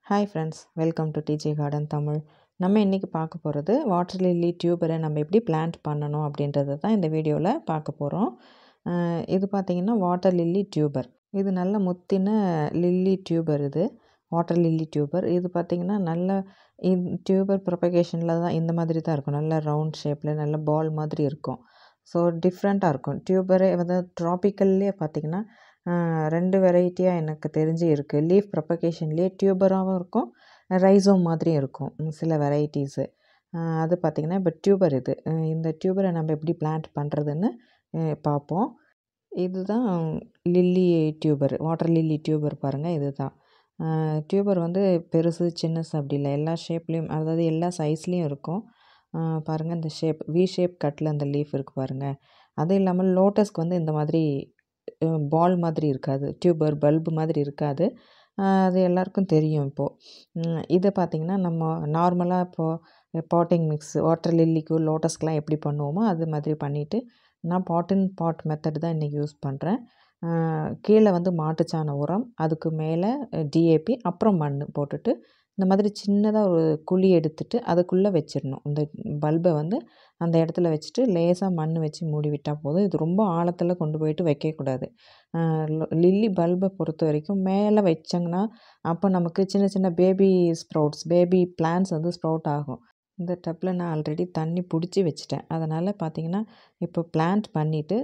hi friends welcome to D J garden Tamil நம்ம இன்றைக்கி பார்க்க போகிறது வாட்டர் லில்லி டியூபரை நம்ம எப்படி பிளான்ட் பண்ணணும் அப்படின்றத தான் இந்த வீடியோவில் பார்க்க போகிறோம் இது பார்த்திங்கன்னா வாட்டர் லில்லி டியூபர் இது நல்ல முத்தின லில்லி டியூபர் இது வாட்டர் லில்லி டியூபர் இது பார்த்திங்கன்னா நல்ல டியூபர் ப்ரொபகேஷனில் தான் இந்த மாதிரி தான் இருக்கும் நல்ல ரவுண்ட் ஷேப்பில் நல்ல பால் மாதிரி இருக்கும் ஸோ டிஃப்ரெண்ட்டாக இருக்கும் டியூபரே வந்து ட்ராபிக்கல்லே பார்த்திங்கன்னா ரெண்டு வெரைட்டியாக எனக்கு தெரிஞ்சு இருக்குது லீஃப் ப்ரொபகேஷன்லேயே டியூபராகவும் இருக்கும் ரைஸோம் மாதிரியும் இருக்கும் சில வெரைட்டிஸு அது பார்த்திங்கன்னா இப்போ டியூபர் இது இந்த டியூபரை நம்ம எப்படி பிளான்ட் பண்ணுறதுன்னு பார்ப்போம் இதுதான் lily tuber water lily tuber பாருங்கள் இது தான் டியூபர் வந்து பெருசு சின்னசு அப்படி இல்லை எல்லா ஷேப்லேயும் அதாவது எல்லா சைஸ்லேயும் இருக்கும் பாருங்கள் இந்த ஷேப் வி ஷேப் கட்டில் அந்த லீஃப் இருக்குது பாருங்கள் அதுவும் இல்லாமல் லோட்டஸ்க்கு வந்து இந்த மாதிரி பால் மாதிரி இருக்காது டியூபர் பல்பு மாதிரி இருக்காது அது எல்லாருக்கும் தெரியும் இப்போது இதை பார்த்திங்கன்னா நம்ம நார்மலாக இப்போது பாட்டிங் மிக்ஸ் வாட்டர் லில்லிக்கு லோட்டஸ்க்கெலாம் எப்படி பண்ணுவோமோ அது மாதிரி பண்ணிவிட்டு நான் பாட்டின் பாட் மெத்தட் தான் இன்றைக்கி யூஸ் பண்ணுறேன் கீழே வந்து மாட்டுச்சாண உரம் அதுக்கு மேலே டிஏபி அப்புறம் மண் போட்டுட்டு இந்த மாதிரி சின்னதாக ஒரு குழி எடுத்துட்டு அதுக்குள்ளே வச்சிடணும் இந்த பல்பை வந்து அந்த இடத்துல வச்சுட்டு லேசாக மண் வச்சு மூடி விட்டால் போதும் இது ரொம்ப ஆழத்தில் கொண்டு போயிட்டு வைக்கக்கூடாது லில்லி பல்பை பொறுத்த வரைக்கும் மேலே வச்சாங்கன்னா அப்போ நமக்கு சின்ன சின்ன பேபி ஸ்ப்ரவுட்ஸ் பேபி பிளான்ஸ் வந்து ஸ்ப்ரவுட் ஆகும் இந்த டப்பில் நான் ஆல்ரெடி தண்ணி பிடிச்சி வச்சுட்டேன் அதனால் பார்த்திங்கன்னா இப்போ பிளான்ட் பண்ணிவிட்டு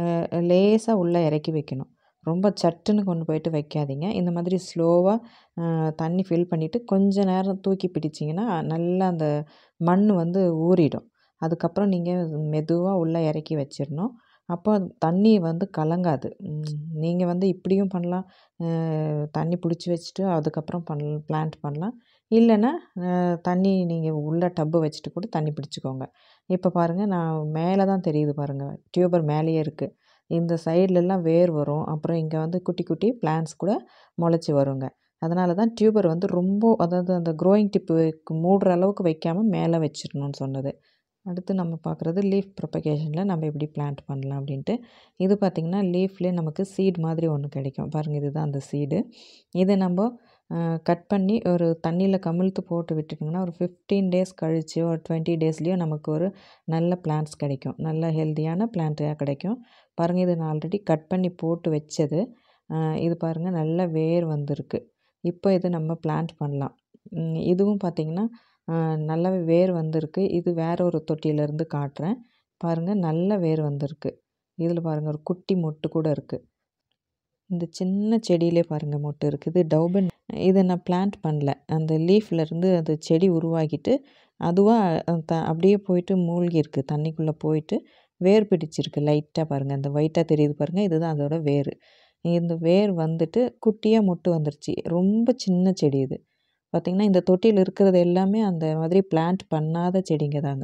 லேசாக உள்ளே இறக்கி வைக்கணும் ரொம்ப சட்டுன்னு கொண்டு போயிட்டு வைக்காதீங்க இந்த மாதிரி ஸ்லோவாக தண்ணி ஃபில் பண்ணிவிட்டு கொஞ்ச நேரம் தூக்கி பிடிச்சிங்கன்னா நல்லா அந்த மண் வந்து ஊறிடும் அதுக்கப்புறம் நீங்கள் மெதுவாக உள்ளே இறக்கி வச்சிடணும் அப்போ தண்ணி வந்து கலங்காது நீங்கள் வந்து இப்படியும் பண்ணலாம் தண்ணி பிடிச்சி வச்சுட்டு அதுக்கப்புறம் பண் பிளான்ட் பண்ணலாம் இல்லைன்னா தண்ணி நீங்கள் உள்ள டப்பு வச்சுட்டு கூட தண்ணி பிடிச்சிக்கோங்க இப்போ பாருங்கள் நான் மேலே தான் தெரியுது பாருங்கள் டியூபர் மேலேயே இருக்குது இந்த சைட்லலாம் வேர் வரும் அப்புறம் இங்கே வந்து குட்டி குட்டி பிளான்ஸ் கூட முளைச்சி வருங்க அதனால தான் டியூபர் வந்து ரொம்ப அதாவது அந்த க்ரோயிங் டிப்பு மூடுற அளவுக்கு வைக்காமல் மேலே வச்சிடணும்னு சொன்னது அடுத்து நம்ம பார்க்குறது லீஃப் ப்ரொபகேஷனில் நம்ம எப்படி பிளான்ட் பண்ணலாம் அப்படின்ட்டு இது பார்த்திங்கன்னா லீஃப்லேயே நமக்கு சீட் மாதிரி ஒன்று கிடைக்கும் பாருங்கள் இதுதான் அந்த சீடு இதை நம்ம கட் பண்ணி ஒரு தண்ணியில் கமிழ்த்து போட்டு விட்டுட்டிங்கன்னா ஒரு ஃபிஃப்டீன் டேஸ் கழிச்சு ஒரு டுவெண்ட்டி டேஸ்லேயோ நமக்கு ஒரு நல்ல பிளான்ட்ஸ் கிடைக்கும் நல்ல ஹெல்த்தியான பிளான்ட்டாக கிடைக்கும் பாருங்கள் இது நான் ஆல்ரெடி கட் பண்ணி போட்டு வச்சது இது பாருங்கள் நல்ல வேர் வந்திருக்கு இப்போ இது நம்ம பிளான்ட் பண்ணலாம் இதுவும் பார்த்திங்கன்னா நல்லாவே வேர் வந்திருக்கு இது வேறு ஒரு தொட்டியிலேருந்து காட்டுறேன் பாருங்கள் நல்ல வேர் வந்திருக்கு இதில் பாருங்கள் ஒரு குட்டி மொட்டு கூட இருக்குது இந்த சின்ன செடியிலே பாருங்கள் மொட்டு இருக்குது டவுபன் இதை நான் பிளான்ட் பண்ணல அந்த லீஃப்லேருந்து அது செடி உருவாக்கிட்டு அதுவாக த அப்படியே போயிட்டு மூழ்கி இருக்குது தண்ணிக்குள்ளே போயிட்டு வேர் பிடிச்சிருக்கு லைட்டாக பாருங்கள் அந்த ஒயிட்டாக தெரியுது பாருங்கள் இதுதான் அதோட வேர் இந்த வேர் வந்துட்டு குட்டியாக மொட்டு வந்துருச்சு ரொம்ப சின்ன செடி இது பார்த்திங்கன்னா இந்த தொட்டியில் இருக்கிறது எல்லாமே அந்த மாதிரி பிளான்ட் பண்ணாத செடிங்க தாங்க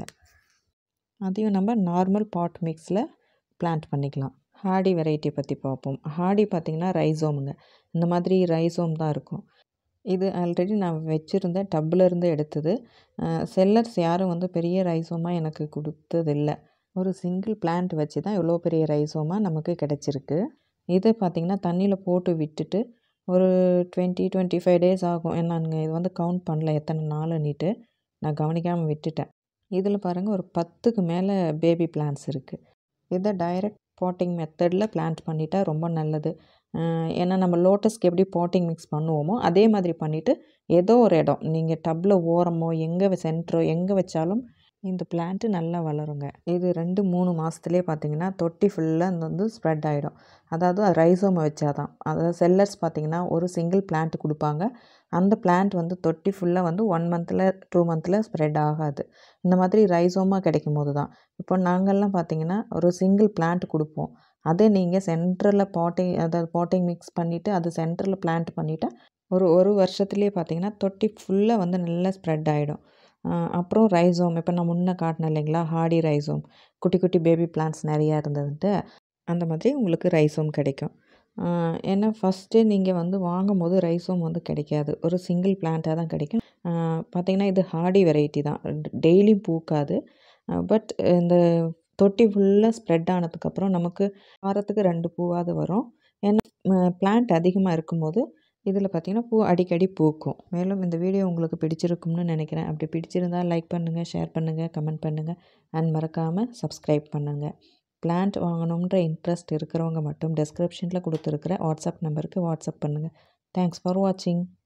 அதையும் நம்ம நார்மல் பாட் மிக்ஸில் பிளான்ட் பண்ணிக்கலாம் ஹாடி வெரைட்டி பற்றி பார்ப்போம் ஹாடி பார்த்திங்கன்னா ரைஸோமுங்க இந்த மாதிரி ரைஸோம் தான் இருக்கும் இது ஆல்ரெடி நான் வச்சுருந்தேன் டப்பில் இருந்து எடுத்தது செல்லர்ஸ் யாரும் வந்து பெரிய ரைஸோமாக எனக்கு கொடுத்ததில்லை ஒரு சிங்கிள் பிளான்ட் வச்சு தான் இவ்வளோ பெரிய ரைஸோமாக நமக்கு கிடச்சிருக்கு இது பார்த்திங்கன்னா தண்ணியில் போட்டு விட்டுட்டு ஒரு டுவெண்ட்டி டுவெண்ட்டி ஃபைவ் டேஸ் ஆகும் என்னங்க இது வந்து கவுண்ட் பண்ணல எத்தனை நாளுன்னுட்டு நான் கவனிக்காமல் விட்டுட்டேன் இதில் பாருங்கள் ஒரு பத்துக்கு மேலே பேபி பிளான்ஸ் இருக்குது இதை டைரக்ட் பாட்டிங் மெத்தடில் பிளான்ட் பண்ணிட்டா ரொம்ப நல்லது ஏன்னா நம்ம லோட்டஸ்க்கு எப்படி பாட்டிங் மிக்ஸ் பண்ணுவோமோ அதே மாதிரி பண்ணிவிட்டு ஏதோ ஒரு இடம் நீங்கள் டப்பில் ஓரமோ எங்கே சென்டரோ எங்கே வச்சாலும் இந்த பிளான்ட்டு நல்லா வளருங்க இது ரெண்டு மூணு மாதத்துலேயே பார்த்தீங்கன்னா தொட்டி ஃபுல்லாக இந்த வந்து ஸ்ப்ரெட் ஆகிடும் அதாவது ரைசோமை வச்சாதான் அதாவது செல்லர்ஸ் பார்த்திங்கன்னா ஒரு சிங்கிள் பிளான்ட் கொடுப்பாங்க அந்த பிளான்ட் வந்து தொட்டி ஃபுல்லாக வந்து ஒன் மந்தில் டூ மந்தில் ஸ்ப்ரெட் ஆகாது இந்த மாதிரி ரைசோமாக கிடைக்கும் போது தான் இப்போ நாங்கள்லாம் பார்த்திங்கன்னா ஒரு சிங்கிள் பிளான்ட் கொடுப்போம் அதே நீங்கள் சென்டரில் பாட்டிங் அதாவது பாட்டிங் மிக்ஸ் பண்ணிவிட்டு அது சென்டரில் பிளான்ட் பண்ணிவிட்டால் ஒரு ஒரு வருஷத்துலேயே பார்த்திங்கன்னா தொட்டி ஃபுல்லாக வந்து நல்லா ஸ்ப்ரெட் ஆகிடும் அப்புறம் ரைஸோம் இப்போ நான் முன்னே காட்டினேன் இல்லைங்களா ஹாடி ரைஸோம் குட்டி குட்டி பேபி பிளான்ட்ஸ் நிறையா இருந்ததுன்ட்டு அந்த மாதிரி உங்களுக்கு ரைஸோம் கிடைக்கும் ஏன்னா ஃபஸ்ட்டே நீங்கள் வந்து வாங்கும் போது ரைஸோம் வந்து கிடைக்காது ஒரு சிங்கிள் பிளான்ட்டாக தான் கிடைக்கும் பார்த்திங்கன்னா இது ஹாடி வெரைட்டி தான் டெய்லியும் பூக்காது பட் இந்த தொட்டி ஃபுல்லாக ஸ்ப்ரெட் ஆனதுக்கப்புறம் நமக்கு வாரத்துக்கு ரெண்டு பூவாவது வரும் ஏன்னா பிளான்ட் அதிகமாக இருக்கும்போது இதில் பார்த்திங்கன்னா பூ அடிக்கடி பூக்கும் மேலும் இந்த வீடியோ உங்களுக்கு பிடிச்சிருக்கும்னு நினைக்கிறேன் அப்படி பிடிச்சிருந்தால் லைக் பண்ணுங்கள் ஷேர் பண்ணுங்கள் கமெண்ட் பண்ணுங்கள் அண்ட் மறக்காமல் சப்ஸ்கிரைப் பண்ணுங்கள் பிளான்ட் வாங்கணுன்ற இன்ட்ரெஸ்ட் இருக்கிறவங்க மட்டும் டெஸ்கிரிப்ஷனில் கொடுத்துருக்குற வாட்ஸ்அப் நம்பருக்கு வாட்ஸ்அப் பண்ணுங்கள் தேங்க்ஸ் ஃபார் வாட்சிங்